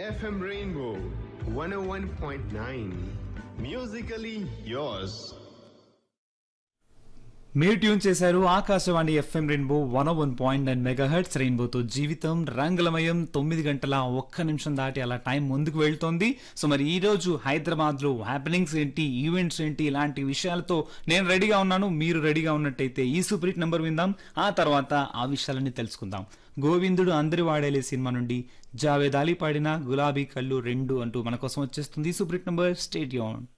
FM Rainbow 101.9. Musically yours. మీరు tune చేశారు Akashvani FM rainbow one one point nine mega heads రెయిన్బోతో జీవితం రంగులమయం తొమ్మిది గంటల ఒక్క నిమిషం దాటి అలా టైం ముందుకు వెళ్తోంది సో మరి ఈ రోజు హైదరాబాద్ లో హ్యాపెనింగ్స్ ఏంటి ఈవెంట్స్ ఏంటి ఇలాంటి విషయాలతో నేను రెడీగా ఉన్నాను మీరు రెడీగా ఉన్నట్టయితే ఈ సూపర్ హిట్ నెంబర్ విందాం ఆ తర్వాత ఆ విషయాలన్నీ తెలుసుకుందాం గోవిందుడు అందరి వాడేలే సినిమా నుండి జావేద్ అలీ పాడిన గులాబీ కళ్ళు రెండు అంటూ మన కోసం వచ్చేస్తుంది సూపర్ హిట్ నెంబర్ స్టేట్ యూన్